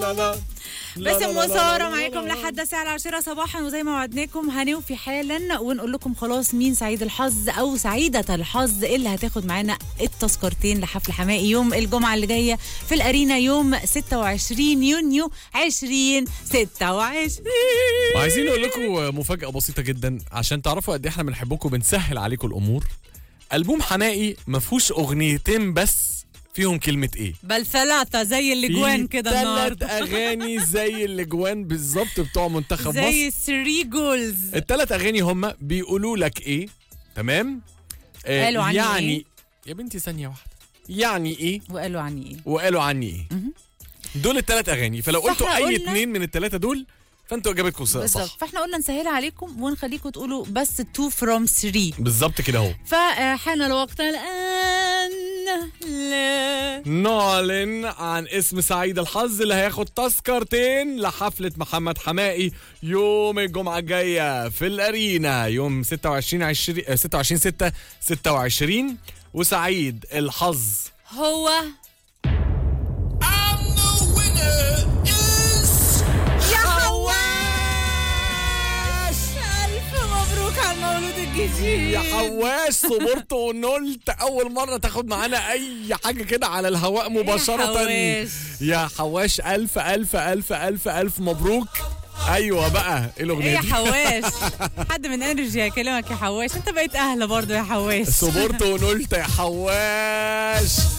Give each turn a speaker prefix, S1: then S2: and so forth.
S1: لا لا لا
S2: باسم
S1: لا لا لا
S2: وساره
S1: لا
S2: معاكم
S1: لا.
S2: لحد الساعه العاشرة صباحا وزي ما وعدناكم هنوفي حالا ونقول لكم خلاص مين سعيد الحظ او سعيده الحظ اللي هتاخد معانا التذكرتين لحفل حمائي يوم الجمعه اللي جايه في الارينا يوم 26 يونيو 2026
S1: وعايزين نقول لكم مفاجأة بسيطة جدا عشان تعرفوا قد ايه احنا بنحبكم بنسهل عليكم الأمور. ألبوم حمائي ما فيهوش أغنيتين بس فيهم كلمة إيه؟
S2: بل ثلاثه زي الاجوان كده
S1: ثلاث
S2: النهارده
S1: أغاني زي الاجوان بالظبط بتوع منتخب مصر.
S2: زي 3 جولز
S1: الثلاث أغاني هم بيقولوا لك إيه؟ تمام؟ آه
S2: قالوا عني
S1: يعني
S2: إيه؟
S1: يا بنتي ثانية واحدة. يعني إيه؟
S2: وقالوا عني ايه
S1: وقالوا عني إيه؟ دول الثلاث أغاني فلو
S2: فإحنا
S1: قلتوا أي
S2: قلنا-
S1: اتنين من الثلاثة دول فأنتوا إجابتكم صح.
S2: بالظبط فاحنا قلنا نسهلها عليكم ونخليكم تقولوا بس 2 فروم 3
S1: بالظبط كده اهو.
S2: فحان الوقت الآن لا
S1: نعلن عن اسم سعيد الحظ اللي هياخد تذكرتين لحفلة محمد حمائي يوم الجمعة الجاية في الأرينا يوم 26 20 آه، 26 6 26 وسعيد الحظ
S2: هو
S1: I'm the winner is
S2: يا حواش ألف مبروك على المولود الجديد
S1: يا حواش صبرت ونلت أول مرة تاخد معانا أي حاجة كده على الهواء مباشرة
S2: حواش.
S1: يا حواش ألف ألف ألف ألف ألف مبروك أيوة بقى إيه
S2: ايه
S1: الأغنية
S2: يا
S1: دي؟
S2: حواش حد من انرجي هيكلمك يا حواش انت بقيت اهلا برضو يا حواش
S1: صبرت ونلت يا حواش